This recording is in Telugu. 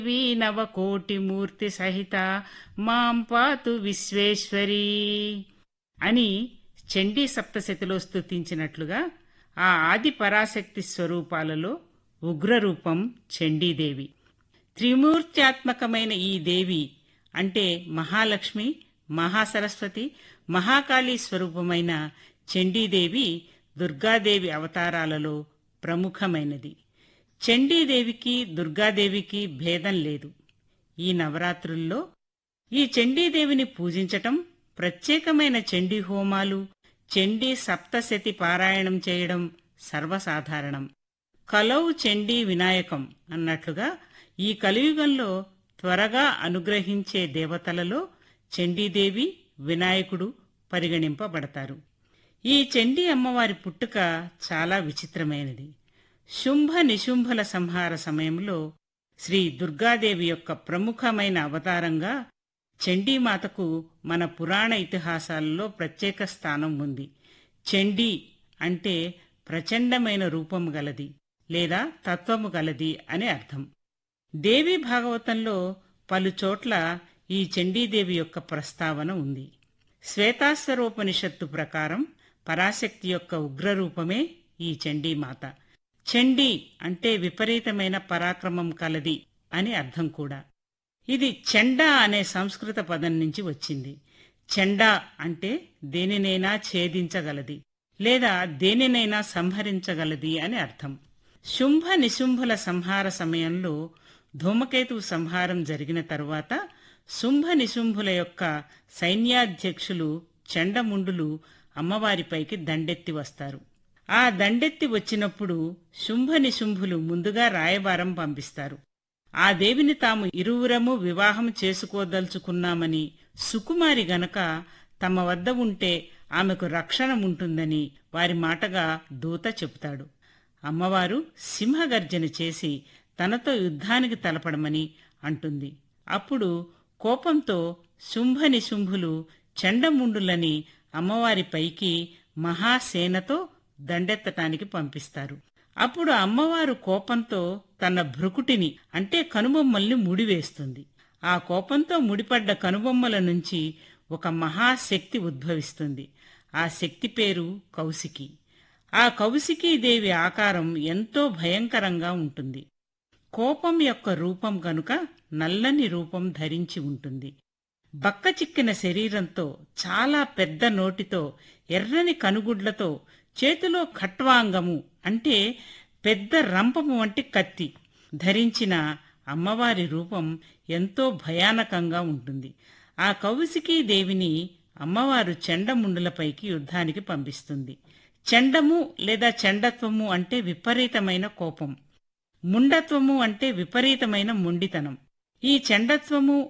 నవకోటి మూర్తి సహిత మాం పాతు విశ్వేశ్వరీ అని చండీ సప్తశతిలో స్తుతించినట్లుగా ఆ ఆది పరాశక్తి స్వరూపాలలో ఉగ్రరూపం చండీదేవి త్రిమూర్త్యాత్మకమైన ఈ దేవి అంటే మహాలక్ష్మి మహాసరస్వతి మహాకాళీ స్వరూపమైన చండీదేవి దుర్గాదేవి అవతారాలలో ప్రముఖమైనది చండీదేవికి దుర్గాదేవికి భేదం లేదు ఈ నవరాత్రుల్లో ఈ చండీదేవిని పూజించటం ప్రత్యేకమైన చండీ హోమాలు చండీ సప్తశతి పారాయణం చేయడం సర్వసాధారణం కలౌ చండీ వినాయకం అన్నట్లుగా ఈ కలియుగంలో త్వరగా అనుగ్రహించే దేవతలలో చండీదేవి వినాయకుడు పరిగణింపబడతారు ఈ చండీ అమ్మవారి పుట్టుక చాలా విచిత్రమైనది శుంభ నిశుంభల సంహార సమయంలో శ్రీ దుర్గాదేవి యొక్క ప్రముఖమైన అవతారంగా చండీమాతకు మన పురాణ ఇతిహాసాలలో ప్రత్యేక స్థానం ఉంది చండీ అంటే ప్రచండమైన రూపము గలది లేదా తత్వము గలది అని అర్థం దేవి భాగవతంలో పలు చోట్ల ఈ చండీదేవి యొక్క ప్రస్తావన ఉంది శ్వేతాశ్వరోపనిషత్తు ప్రకారం పరాశక్తి యొక్క ఉగ్రరూపమే ఈ చండీమాత చండీ అంటే విపరీతమైన పరాక్రమం కలది అని అర్థం కూడా ఇది చెండా అనే సంస్కృత పదం నుంచి వచ్చింది చెండా అంటే దేనినైనా ఛేదించగలది లేదా దేనినైనా సంహరించగలది అని అర్థం శుంభ నిశుంభుల సంహార సమయంలో ధూమకేతు సంహారం జరిగిన తరువాత శుంభ నిశుంభుల యొక్క సైన్యాధ్యక్షులు చండముండులు అమ్మవారిపైకి దండెత్తి వస్తారు ఆ దండెత్తి వచ్చినప్పుడు శుంభ నిశుంభులు ముందుగా రాయబారం పంపిస్తారు ఆ దేవిని తాము ఇరువురము వివాహం చేసుకోదలుచుకున్నామని సుకుమారి గనక తమ వద్ద ఉంటే ఆమెకు రక్షణ ఉంటుందని వారి మాటగా దూత చెబుతాడు అమ్మవారు సింహగర్జన చేసి తనతో యుద్ధానికి తలపడమని అంటుంది అప్పుడు కోపంతో శుంభ నిశుంభులు చండముండులని అమ్మవారిపైకి మహాసేనతో దండెత్తటానికి పంపిస్తారు అప్పుడు అమ్మవారు కోపంతో తన భృకుటిని అంటే కనుబొమ్మల్ని ముడివేస్తుంది ఆ కోపంతో ముడిపడ్డ కనుబొమ్మల నుంచి ఒక మహాశక్తి ఉద్భవిస్తుంది ఆ శక్తి పేరు కౌశికి ఆ కౌశికీదేవి ఆకారం ఎంతో భయంకరంగా ఉంటుంది కోపం యొక్క రూపం గనుక నల్లని రూపం ధరించి ఉంటుంది బక్క చిక్కిన శరీరంతో చాలా పెద్ద నోటితో ఎర్రని కనుగుడ్లతో చేతిలో ఖట్వాంగము అంటే పెద్ద రంపము వంటి కత్తి ధరించిన అమ్మవారి రూపం ఎంతో భయానకంగా ఉంటుంది ఆ కౌశికీ దేవిని అమ్మవారు చండముండులపైకి యుద్ధానికి పంపిస్తుంది చండము లేదా చండత్వము అంటే విపరీతమైన కోపం ముండత్వము అంటే విపరీతమైన మొండితనం ఈ చండత్వము